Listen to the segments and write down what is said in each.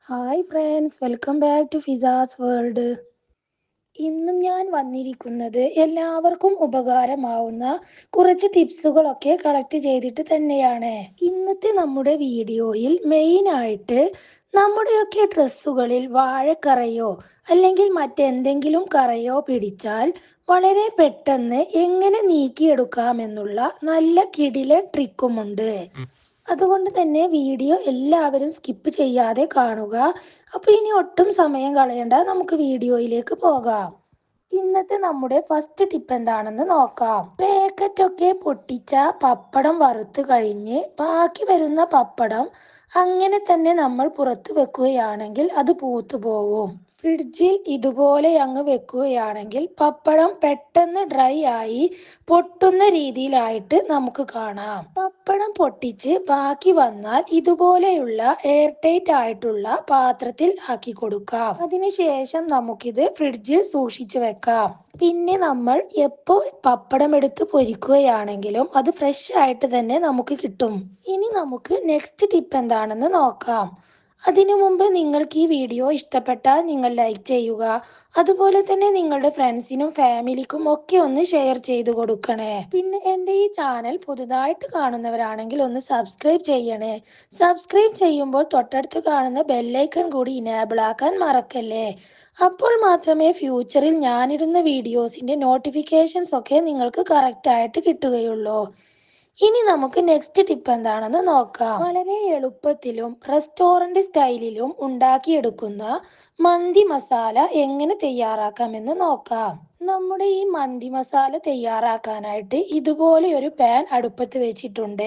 hi friends welcome back to Fiza's world ഇന്നും ഞാൻ വന്നിരിക്കുന്നത് എല്ലാവർക്കും ഉപകാരമാവുന്ന കുറച്ച് ടിപ്സുകളൊക്കെ കളക്ട് ചെയ്തിട്ട് തന്നെയാണ് ഇന്നത്തെ നമ്മുടെ വീഡിയോയിൽ മെയിനായിട്ട് നമ്മുടെയൊക്കെ ഡ്രസ്സുകളിൽ വാഴക്കറയോ അല്ലെങ്കിൽ മറ്റെന്തെങ്കിലും കറയോ പിടിച്ചാൽ വളരെ പെട്ടെന്ന് എങ്ങനെ നീക്കിയെടുക്കാമെന്നുള്ള നല്ല കിടിലൻ ട്രിക്കുമുണ്ട് അതുകൊണ്ട് തന്നെ വീഡിയോ എല്ലാവരും സ്കിപ്പ് ചെയ്യാതെ കാണുക അപ്പോൾ ഇനി ഒട്ടും സമയം കളയണ്ട നമുക്ക് വീഡിയോയിലേക്ക് പോകാം ഇന്നത്തെ നമ്മുടെ ഫസ്റ്റ് ടിപ്പ് എന്താണെന്ന് നോക്കാം പാക്കറ്റൊക്കെ പൊട്ടിച്ച പപ്പടം വറുത്ത് കഴിഞ്ഞ് ബാക്കി വരുന്ന പപ്പടം അങ്ങനെ തന്നെ നമ്മൾ പുറത്ത് വെക്കുകയാണെങ്കിൽ അത് പൂത്തു പോവും ഫ്രിഡ്ജിൽ ഇതുപോലെ അങ്ങ് വെക്കുകയാണെങ്കിൽ പപ്പടം പെട്ടെന്ന് ഡ്രൈ ആയി പൊട്ടുന്ന രീതിയിലായിട്ട് നമുക്ക് കാണാം പപ്പടം പൊട്ടിച്ച് ബാക്കി വന്നാൽ ഇതുപോലെയുള്ള എയർ ടൈറ്റ് ആയിട്ടുള്ള പാത്രത്തിൽ ആക്കി കൊടുക്കാം അതിനുശേഷം നമുക്കിത് ഫ്രിഡ്ജിൽ സൂക്ഷിച്ചു വെക്കാം പിന്നെ നമ്മൾ എപ്പോൾ പപ്പടം എടുത്ത് പൊരിക്കുകയാണെങ്കിലും അത് ഫ്രഷ് ആയിട്ട് തന്നെ നമുക്ക് കിട്ടും ഇനി നമുക്ക് നെക്സ്റ്റ് ടിപ്പ് എന്താണെന്ന് നോക്കാം അതിനു മുമ്പ് നിങ്ങൾക്ക് ഈ വീഡിയോ ഇഷ്ടപ്പെട്ടാൽ നിങ്ങൾ ലൈക്ക് ചെയ്യുക അതുപോലെ തന്നെ നിങ്ങളുടെ ഫ്രണ്ട്സിനും ഫാമിലിക്കും ഒക്കെ ഒന്ന് ഷെയർ ചെയ്തു കൊടുക്കണേ പിന്നെ എൻ്റെ ഈ ചാനൽ പുതുതായിട്ട് കാണുന്നവരാണെങ്കിൽ ഒന്ന് സബ്സ്ക്രൈബ് ചെയ്യണേ സബ്സ്ക്രൈബ് ചെയ്യുമ്പോൾ തൊട്ടടുത്ത് കാണുന്ന ബെല്ലൈക്കൺ കൂടി ഇനേബിൾ ആക്കാൻ മറക്കല്ലേ അപ്പോൾ മാത്രമേ ഫ്യൂച്ചറിൽ ഞാനിടുന്ന വീഡിയോസിന്റെ നോട്ടിഫിക്കേഷൻസ് ഒക്കെ നിങ്ങൾക്ക് കറക്റ്റ് ആയിട്ട് കിട്ടുകയുള്ളൂ ഇനി നമുക്ക് നെക്സ്റ്റ് ടിപ്പ് എന്താണെന്ന് നോക്കാം വളരെ എളുപ്പത്തിലും റെസ്റ്റോറന്റ് സ്റ്റൈലിലും ഉണ്ടാക്കിയെടുക്കുന്ന മന്തി മസാല എങ്ങനെ തയ്യാറാക്കാമെന്ന് നോക്കാം നമ്മുടെ ഈ മന്തി മസാല തയ്യാറാക്കാനായിട്ട് ഇതുപോലെ ഒരു പാൻ അടുപ്പത്ത് വെച്ചിട്ടുണ്ട്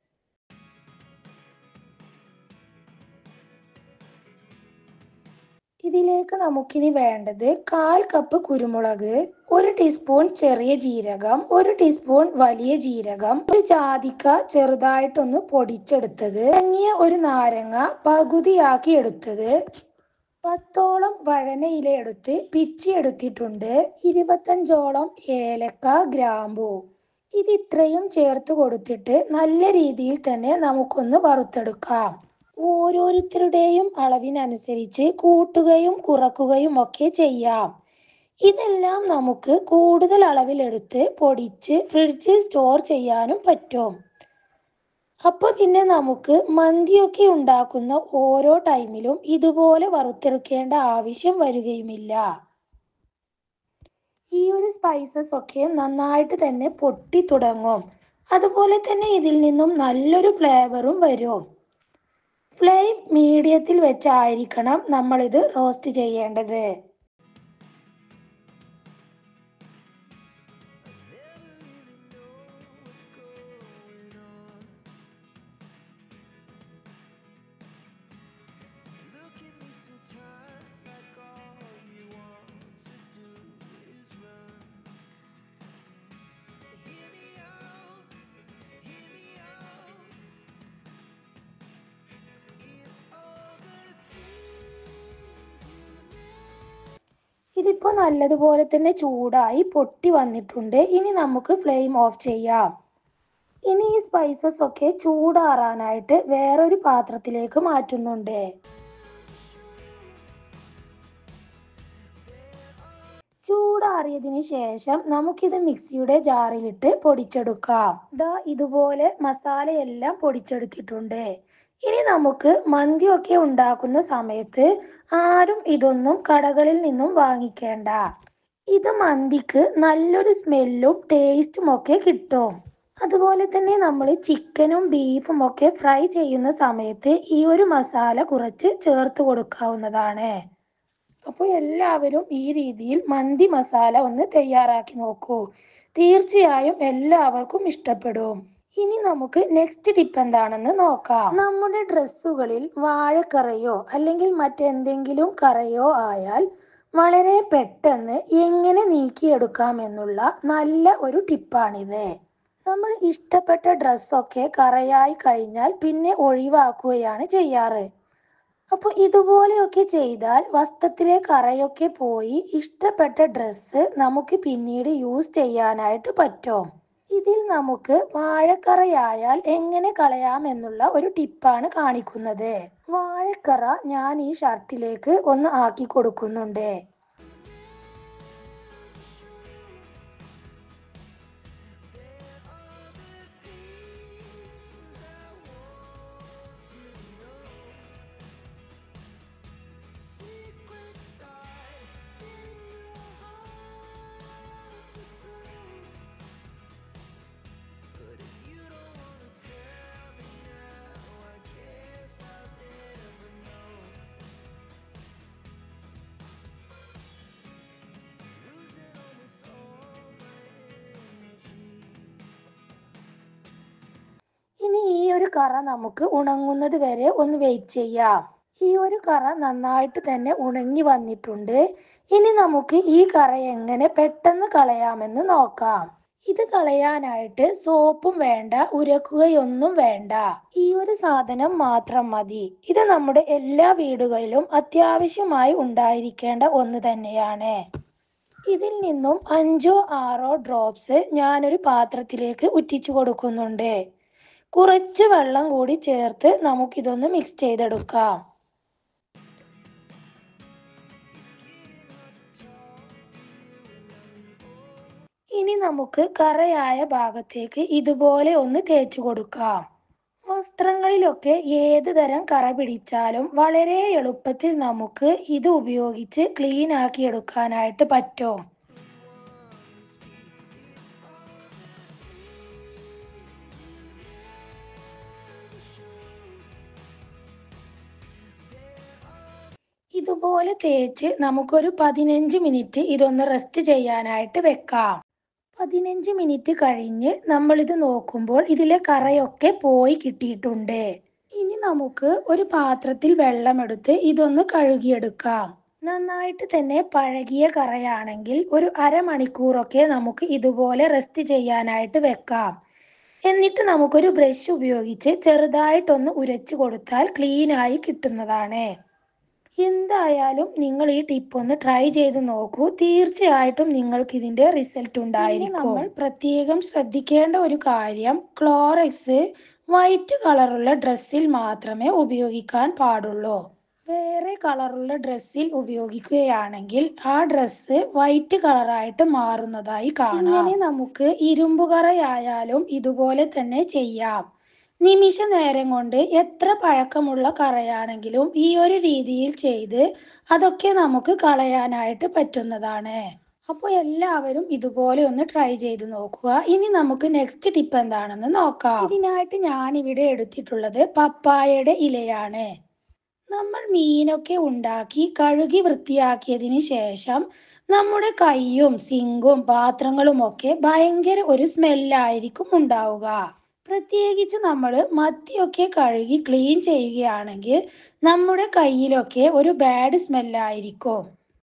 ഇതിലേക്ക് നമുക്കിനി വേണ്ടത് കാൽ കപ്പ് കുരുമുളക് ഒരു ടീസ്പൂൺ ചെറിയ ജീരകം ഒരു ടീസ്പൂൺ വലിയ ജീരകം ഒരു ജാതിക്ക ചെറുതായിട്ടൊന്ന് പൊടിച്ചെടുത്തത് ഇറങ്ങിയ ഒരു നാരങ്ങ പകുതിയാക്കി എടുത്തത് പത്തോളം വഴനയില എടുത്ത് പിച്ചി എടുത്തിട്ടുണ്ട് ഇരുപത്തഞ്ചോളം ഏലക്ക ഗ്രാമ്പു ഇത് ഇത്രയും ചേർത്ത് കൊടുത്തിട്ട് നല്ല രീതിയിൽ തന്നെ നമുക്കൊന്ന് വറുത്തെടുക്കാം ഓരോരുത്തരുടെയും അളവിനനുസരിച്ച് കൂട്ടുകയും കുറക്കുകയും ഒക്കെ ചെയ്യാം ഇതെല്ലാം നമുക്ക് കൂടുതൽ അളവിലെടുത്ത് പൊടിച്ച് ഫ്രിഡ്ജിൽ സ്റ്റോർ ചെയ്യാനും പറ്റും അപ്പൊ പിന്നെ നമുക്ക് മന്തിയൊക്കെ ഉണ്ടാക്കുന്ന ഓരോ ടൈമിലും ഇതുപോലെ വറുത്തെടുക്കേണ്ട ആവശ്യം വരികയുമില്ല ഈ ഒരു സ്പൈസസ് ഒക്കെ നന്നായിട്ട് തന്നെ പൊട്ടി തുടങ്ങും അതുപോലെ തന്നെ ഇതിൽ നിന്നും നല്ലൊരു ഫ്ലേവറും വരും ഫ്ലെയിം മീഡിയത്തിൽ വെച്ചായിരിക്കണം നമ്മളിത് റോസ്റ്റ് ചെയ്യേണ്ടത് ഇതിപ്പോൾ നല്ലതുപോലെ തന്നെ ചൂടായി പൊട്ടി വന്നിട്ടുണ്ട് ഇനി നമുക്ക് ഫ്ലെയിം ഓഫ് ചെയ്യാം ഇനി ഈ സ്പൈസസ് ഒക്കെ ചൂടാറാനായിട്ട് വേറൊരു പാത്രത്തിലേക്ക് മാറ്റുന്നുണ്ട് ചൂടാറിയതിന് ശേഷം നമുക്കിത് മിക്സിയുടെ ജാറിലിട്ട് പൊടിച്ചെടുക്കാം ദാ ഇതുപോലെ മസാലയെല്ലാം പൊടിച്ചെടുത്തിട്ടുണ്ട് ഇനി നമുക്ക് മന്തിയൊക്കെ ഉണ്ടാക്കുന്ന സമയത്ത് ആരും ഇതൊന്നും കടകളിൽ നിന്നും വാങ്ങിക്കേണ്ട ഇത് മന്തിക്ക് നല്ലൊരു സ്മെല്ലും ടേസ്റ്റും ഒക്കെ കിട്ടും അതുപോലെ തന്നെ നമ്മൾ ചിക്കനും ബീഫും ഒക്കെ ഫ്രൈ ചെയ്യുന്ന സമയത്ത് ഈ ഒരു മസാല കുറച്ച് ചേർത്ത് കൊടുക്കാവുന്നതാണ് അപ്പോൾ എല്ലാവരും ഈ രീതിയിൽ മന്തി മസാല ഒന്ന് തയ്യാറാക്കി നോക്കൂ തീർച്ചയായും എല്ലാവർക്കും ഇഷ്ടപ്പെടും ഇനി നമുക്ക് നെക്സ്റ്റ് ടിപ്പ് എന്താണെന്ന് നോക്കാം നമ്മുടെ ഡ്രസ്സുകളിൽ വാഴക്കറയോ അല്ലെങ്കിൽ മറ്റെന്തെങ്കിലും കറയോ ആയാൽ വളരെ പെട്ടെന്ന് എങ്ങനെ നീക്കിയെടുക്കാം എന്നുള്ള നല്ല ഒരു ടിപ്പാണിത് നമ്മൾ ഇഷ്ടപ്പെട്ട ഡ്രസ്സൊക്കെ കറയായി കഴിഞ്ഞാൽ പിന്നെ ഒഴിവാക്കുകയാണ് ചെയ്യാറ് അപ്പോൾ ഇതുപോലെയൊക്കെ ചെയ്താൽ വസ്ത്രത്തിലെ കറയൊക്കെ പോയി ഇഷ്ടപ്പെട്ട ഡ്രസ്സ് നമുക്ക് പിന്നീട് യൂസ് ചെയ്യാനായിട്ട് പറ്റും ഇതിൽ നമുക്ക് വാഴക്കറയായാൽ എങ്ങനെ കളയാമെന്നുള്ള ഒരു ടിപ്പാണ് കാണിക്കുന്നത് വാഴ താഴെക്കറ ഞാൻ ഈ ഷർട്ടിലേക്ക് ഒന്ന് ആക്കി കൊടുക്കുന്നുണ്ട് ഇനി ഈ ഒരു കറ നമുക്ക് ഉണങ്ങുന്നത് വരെ ഒന്ന് വെയിറ്റ് ചെയ്യാം ഈ ഒരു കറ നന്നായിട്ട് തന്നെ ഉണങ്ങി വന്നിട്ടുണ്ട് ഇനി നമുക്ക് ഈ കറ എങ്ങനെ പെട്ടെന്ന് കളയാമെന്ന് നോക്കാം ഇത് കളയാനായിട്ട് സോപ്പും വേണ്ട ഉരക്കുകയൊന്നും വേണ്ട ഈ ഒരു സാധനം മാത്രം മതി ഇത് നമ്മുടെ എല്ലാ വീടുകളിലും അത്യാവശ്യമായി ഉണ്ടായിരിക്കേണ്ട ഒന്ന് തന്നെയാണ് ഇതിൽ നിന്നും അഞ്ചോ ആറോ ഡ്രോപ്സ് ഞാനൊരു പാത്രത്തിലേക്ക് ഉറ്റിച്ചു കൊടുക്കുന്നുണ്ട് കുറച്ച് വെള്ളം കൂടി ചേർത്ത് നമുക്കിതൊന്ന് മിക്സ് ചെയ്തെടുക്കാം ഇനി നമുക്ക് കറയായ ഭാഗത്തേക്ക് ഇതുപോലെ ഒന്ന് തേച്ചു കൊടുക്കാം വസ്ത്രങ്ങളിലൊക്കെ ഏത് തരം കറ പിടിച്ചാലും വളരെ എളുപ്പത്തിൽ നമുക്ക് ഇത് ഉപയോഗിച്ച് ക്ലീൻ ആക്കി എടുക്കാനായിട്ട് പറ്റും ഇതുപോലെ തേച്ച് നമുക്കൊരു പതിനഞ്ച് മിനിറ്റ് ഇതൊന്ന് റെസ്റ്റ് ചെയ്യാനായിട്ട് വെക്കാം പതിനഞ്ച് മിനിറ്റ് കഴിഞ്ഞ് നമ്മളിത് നോക്കുമ്പോൾ ഇതിലെ കറയൊക്കെ പോയി കിട്ടിയിട്ടുണ്ട് ഇനി നമുക്ക് ഒരു പാത്രത്തിൽ വെള്ളമെടുത്ത് ഇതൊന്ന് കഴുകിയെടുക്കാം നന്നായിട്ട് തന്നെ പഴകിയ കറയാണെങ്കിൽ ഒരു അരമണിക്കൂറൊക്കെ നമുക്ക് ഇതുപോലെ റെസ്റ്റ് ചെയ്യാനായിട്ട് വെക്കാം എന്നിട്ട് നമുക്കൊരു ബ്രഷ് ഉപയോഗിച്ച് ചെറുതായിട്ടൊന്ന് ഉരച്ചു കൊടുത്താൽ ക്ലീനായി കിട്ടുന്നതാണ് എന്തായാലും നിങ്ങൾ ഈ ടിപ്പ് ഒന്ന് ട്രൈ ചെയ്ത് നോക്കൂ തീർച്ചയായിട്ടും നിങ്ങൾക്ക് ഇതിന്റെ റിസൾട്ട് ഉണ്ടായിരിക്കും നമ്മൾ പ്രത്യേകം ശ്രദ്ധിക്കേണ്ട ഒരു കാര്യം ക്ലോറക്സ് വൈറ്റ് കളറുള്ള ഡ്രസ്സിൽ മാത്രമേ ഉപയോഗിക്കാൻ പാടുള്ളൂ വേറെ കളറുള്ള ഡ്രസ്സിൽ ഉപയോഗിക്കുകയാണെങ്കിൽ ആ ഡ്രസ്സ് വൈറ്റ് കളറായിട്ട് മാറുന്നതായി കാണാം ഇങ്ങനെ നമുക്ക് ഇരുമ്പുകറയായാലും ഇതുപോലെ തന്നെ ചെയ്യാം നിമിഷ നേരം കൊണ്ട് എത്ര പഴക്കമുള്ള കറയാണെങ്കിലും ഈ ഒരു രീതിയിൽ ചെയ്ത് അതൊക്കെ നമുക്ക് കളയാനായിട്ട് പറ്റുന്നതാണ് അപ്പോൾ എല്ലാവരും ഇതുപോലെ ഒന്ന് ട്രൈ ചെയ്ത് നോക്കുക ഇനി നമുക്ക് നെക്സ്റ്റ് ടിപ്പ് എന്താണെന്ന് നോക്കാം ഇതിനായിട്ട് ഞാൻ ഇവിടെ എടുത്തിട്ടുള്ളത് പപ്പായയുടെ ഇലയാണ് നമ്മൾ മീനൊക്കെ ഉണ്ടാക്കി കഴുകി വൃത്തിയാക്കിയതിന് ശേഷം നമ്മുടെ കൈയും സിങ്കും പാത്രങ്ങളും ഒക്കെ ഭയങ്കര ഒരു സ്മെല്ലായിരിക്കും ഉണ്ടാവുക പ്രത്യേകിച്ച് നമ്മൾ മത്തിയൊക്കെ കഴുകി ക്ലീൻ ചെയ്യുകയാണെങ്കിൽ നമ്മുടെ കയ്യിലൊക്കെ ഒരു ബാഡ് സ്മെല്ലായിരിക്കും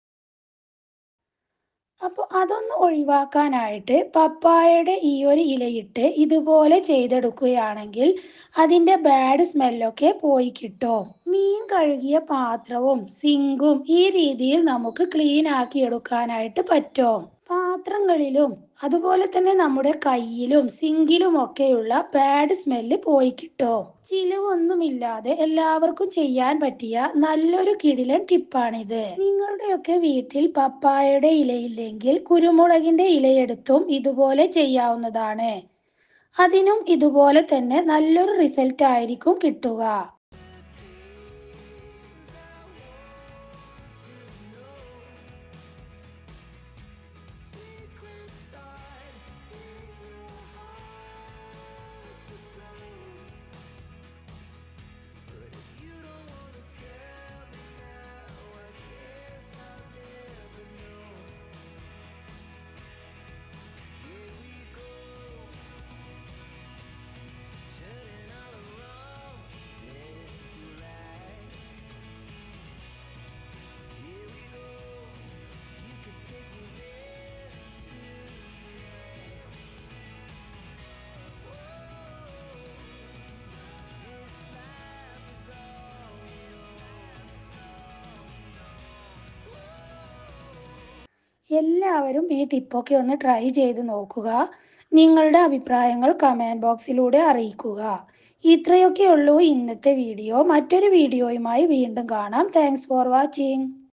അപ്പോൾ അതൊന്ന് ഒഴിവാക്കാനായിട്ട് പപ്പായയുടെ ഈ ഒരു ഇലയിട്ട് ഇതുപോലെ ചെയ്തെടുക്കുകയാണെങ്കിൽ അതിൻ്റെ ബാഡ് സ്മെല്ലൊക്കെ പോയി കിട്ടും മീൻ കഴുകിയ പാത്രവും സിങ്കും ഈ രീതിയിൽ നമുക്ക് ക്ലീൻ ആക്കി എടുക്കാനായിട്ട് പറ്റും പാത്രങ്ങളിലും അതുപോലെ തന്നെ നമ്മുടെ കയ്യിലും സിങ്കിലും ഒക്കെയുള്ള ബാഡ് സ്മെല്ല് പോയി കിട്ടും ചിലവൊന്നുമില്ലാതെ എല്ലാവർക്കും ചെയ്യാൻ പറ്റിയ നല്ലൊരു കിടിലൻ ടിപ്പാണിത് നിങ്ങളുടെയൊക്കെ വീട്ടിൽ പപ്പായയുടെ ഇലയില്ലെങ്കിൽ കുരുമുളകിന്റെ ഇലയെടുത്തും ഇതുപോലെ ചെയ്യാവുന്നതാണ് അതിനും ഇതുപോലെ തന്നെ നല്ലൊരു റിസൾട്ട് ആയിരിക്കും കിട്ടുക എല്ലാവരും ഈ ടിപ്പൊക്കെ ഒന്ന് ട്രൈ ചെയ്ത് നോക്കുക നിങ്ങളുടെ അഭിപ്രായങ്ങൾ കമൻറ്റ് ബോക്സിലൂടെ അറിയിക്കുക ഇത്രയൊക്കെ ഉള്ളൂ ഇന്നത്തെ വീഡിയോ മറ്റൊരു വീഡിയോയുമായി വീണ്ടും കാണാം താങ്ക്സ് ഫോർ വാച്ചിങ്